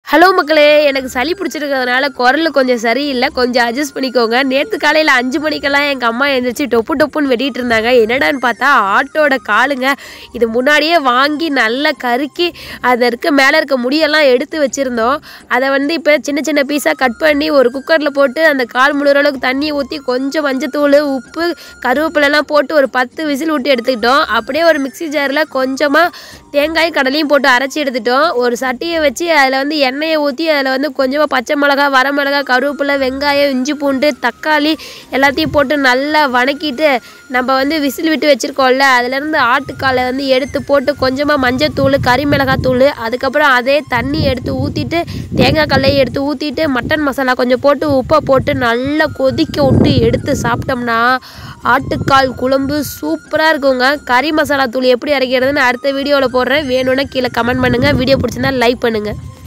hello மக்களே எனக்கு சளி பிடிச்சிருக்கிறதுனால குரல் கொஞ்சம் சரியில்லை கொஞ்சம் அட்ஜஸ்ட் பண்ணிக்கோங்க நேற்று காலையில் அஞ்சு மணிக்கெல்லாம் எங்கள் அம்மா எழுந்திரிச்சு டொப்பு டொப்புன்னு வெட்டிட்டு இருந்தாங்க என்னடான்னு பார்த்தா ஆட்டோட காலுங்க இது முன்னாடியே வாங்கி நல்லா கருக்கி அதை இருக்க மேலே இருக்க முடியெல்லாம் எடுத்து வச்சுருந்தோம் அதை வந்து இப்போ சின்ன சின்ன பீஸாக கட் பண்ணி ஒரு குக்கரில் போட்டு அந்த கால் முழுகிற அளவுக்கு தண்ணி ஊற்றி கொஞ்சம் மஞ்சத்தூள் உப்பு கருவேப்பிலெல்லாம் போட்டு ஒரு பத்து விசில் விட்டு எடுத்துக்கிட்டோம் அப்படியே ஒரு மிக்ஸி ஜாரில் கொஞ்சமாக தேங்காய் கடலையும் போட்டு அரைச்சி எடுத்துட்டோம் ஒரு சட்டியை வச்சு அதில் வந்து எண்ணெயை ஊற்றி அதில் வந்து கொஞ்சமாக பச்சை மிளகா வரமிளகா கருவேப்பிலை வெங்காயம் இஞ்சி பூண்டு தக்காளி எல்லாத்தையும் போட்டு நல்லா வணக்கிட்டு நம்ம வந்து விசில் விட்டு வச்சுருக்கோம்ல அதுலேருந்து ஆட்டுக்காலை வந்து எடுத்து போட்டு கொஞ்சமாக மஞ்சத்தூள் கறி மிளகாத்தூள் அதுக்கப்புறம் அதே தண்ணி எடுத்து ஊற்றிட்டு தேங்காய் கல்லையை எடுத்து ஊற்றிட்டு மட்டன் மசாலா கொஞ்சம் போட்டு உப்பை போட்டு நல்லா கொதிக்க விட்டு எடுத்து சாப்பிட்டோம்னா ஆட்டுக்கால் குழம்பு சூப்பராக இருக்குங்க கறி மசாலா தூள் எப்படி அரைக்கிறதுன்னு அடுத்த வீடியோவில் போடுறேன் வேணும்னா கீழே கமெண்ட் பண்ணுங்கள் வீடியோ பிடிச்சிருந்தா லைக் பண்ணுங்கள்